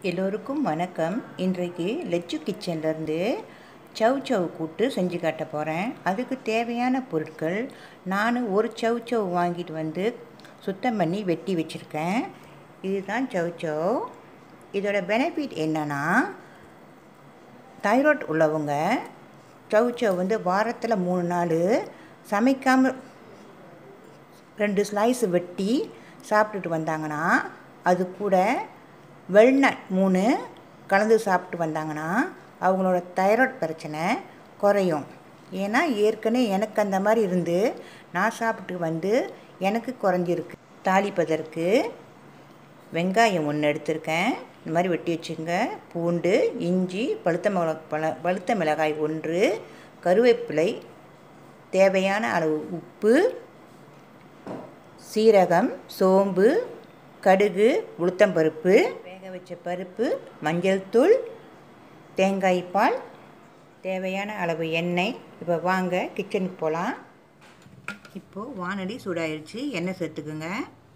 எல்லோருக்கும் வணக்கம் இன்றைக்கு லெச்சு கிச்சன்லேருந்து சவ் சவ் கூட்டு செஞ்சு காட்ட போகிறேன் அதுக்கு தேவையான பொருட்கள் நான் ஒரு சவ் சவ் வாங்கிட்டு வந்து சுத்தம் பண்ணி வெட்டி வச்சுருக்கேன் இதுதான் சவ் சவ் இதோட பெனிஃபிட் என்னன்னா தைராய்டு உள்ளவங்க சவ் சவ் வந்து வாரத்தில் மூணு நாள் சமைக்காமல் ரெண்டு ஸ்லைஸ் வெட்டி சாப்பிட்டுட்டு வந்தாங்கன்னா அது கூட வெள்நட் மூணு கலந்து சாப்பிட்டு வந்தாங்கன்னா அவங்களோட தைராய்டு பிரச்சனை குறையும் ஏன்னா ஏற்கனவே எனக்கு அந்த மாதிரி இருந்து நான் சாப்பிட்டு வந்து எனக்கு குறைஞ்சிருக்கு தாளிப்பதற்கு வெங்காயம் ஒன்று எடுத்திருக்கேன் இந்த மாதிரி வெட்டி வச்சுங்க பூண்டு இஞ்சி பழுத்த மிளகா பழ பழுத்த மிளகாய் ஒன்று கருவேப்பிலை தேவையான அளவு உப்பு சீரகம் சோம்பு கடுகு உளுத்தம்பருப்பு வேக வச்ச பருப்பு மஞ்சள் தூள் தேங்காய் பால் தேவையான அளவு எண்ணெய் இப்போ வாங்க கிச்சனுக்கு போகலாம் இப்போது வானொலி சூடாயிருச்சு எண்ணெய் சேர்த்துக்குங்க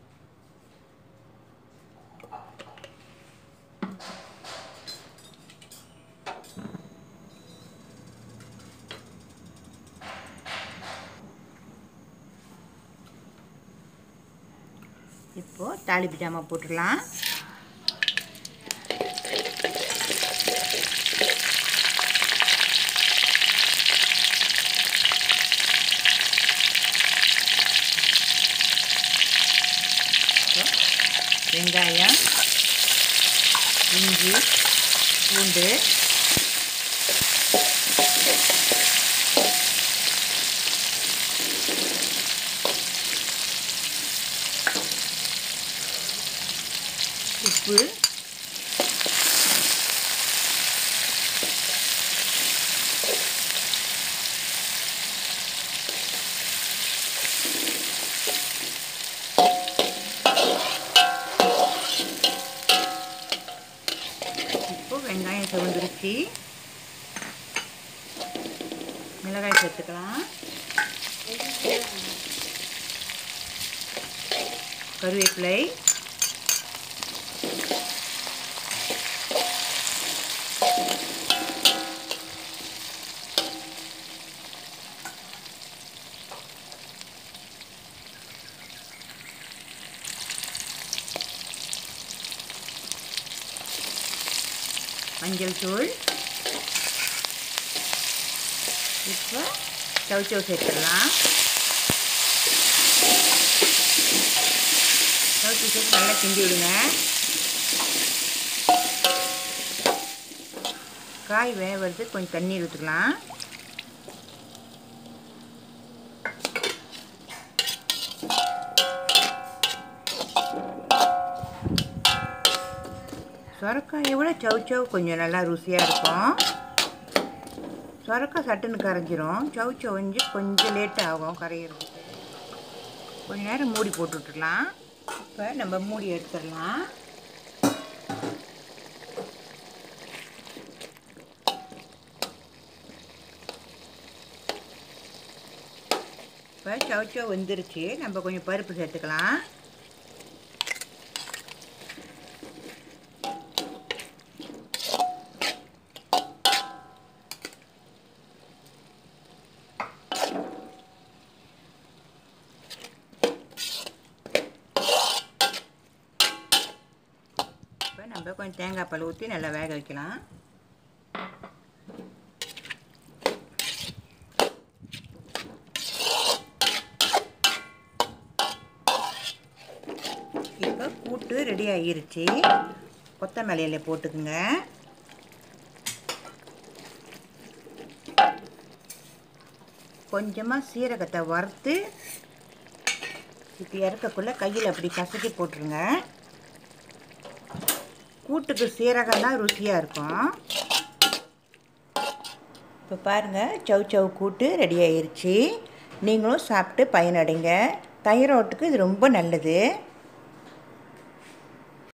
இப்போது தாளிப்பு ஜாமான் போட்டுடலாம் வெங்காயம் இஞ்சி பூண்டு உப்பு இப்போ வெங்காயம் சிவந்துருச்சு மிளகாய் சேர்த்துக்கலாம் கருவேப்பிலை மஞ்சள் தூள் இப்போ சவுச்சவு சேர்த்துடலாம் சவுச்சவு சேர்த்து நல்லா கிண்டி விடுங்க காய் வேவது கொஞ்சம் தண்ணி ஊற்றிக்கலாம் சொரக்காயை விட சவுச்சவ் கொஞ்சம் நல்லா ருசியாக இருக்கும் சொரக்காய் சட்டுன்னு கரைஞ்சிரும் சவுச்சவ் வந்து கொஞ்சம் லேட் ஆகும் கரையிறதுக்கு கொஞ்ச நேரம் மூடி போட்டு விட்டுடலாம் இப்போ நம்ம மூடி எடுத்துடலாம் இப்போ சவுச்சவ் வந்துருச்சு நம்ம கொஞ்சம் பருப்பு சேர்த்துக்கலாம் இப்போ நம்ம கொஞ்சம் தேங்காய் பால் ஊற்றி நல்லா வேக வைக்கலாம் இப்போ கூட்டு ரெடி ஆகிருச்சு கொத்தமல்லியில் போட்டுக்குங்க கொஞ்சமாக சீரகத்தை வறுத்து இப்போ இறக்கக்குள்ளே கையில் அப்படி கசக்கி போட்டுருங்க கூட்டுக்கு சீரகம் தான் ருசியாக இருக்கும் இப்போ பாருங்கள் சவ் சவ் கூட்டு ரெடி ஆயிருச்சு நீங்களும் சாப்பிட்டு பயனடைங்க தைராய்டுக்கு இது ரொம்ப நல்லது